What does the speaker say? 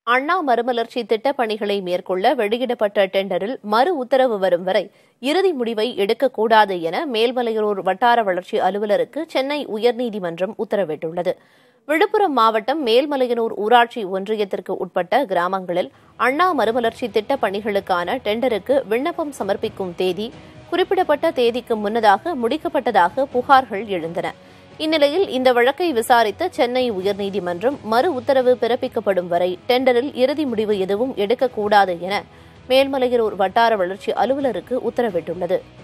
அண்ணா மறுமலர்ச்சி திட்டப் பணிகளை மேற்கொள்ள வெளியிடப்பட்ட டெண்டரில் மறு உத்தரவு வரும் வரை இறுதி முடிவை எடுக்கக்கூடாது என மேல்மலையனூர் வட்டார வளர்ச்சி அலுவலருக்கு சென்னை உயர்நீதிமன்றம் உத்தரவிட்டுள்ளது விழுப்புரம் மாவட்டம் மேல்மலையனூர் ஊராட்சி ஒன்றியத்திற்கு உட்பட்ட கிராமங்களில் அண்ணா மறுமலர்ச்சி திட்டப் பணிகளுக்கான டெண்டருக்கு விண்ணப்பம் சமர்ப்பிக்கும் தேதி குறிப்பிடப்பட்ட தேதிக்கு முன்னதாக முடிக்கப்பட்டதாக புகார்கள் எழுந்தன இந்நிலையில் இந்த வழக்கை விசாரித்த சென்னை உயர்நீதிமன்றம் மறு உத்தரவு பிறப்பிக்கப்படும் வரை டெண்டரில் இறுதி முடிவு எதுவும் எடுக்கக்கூடாது என மேல்மலையனூர் வட்டார வளர்ச்சி அலுவலருக்கு உத்தரவிட்டுள்ளது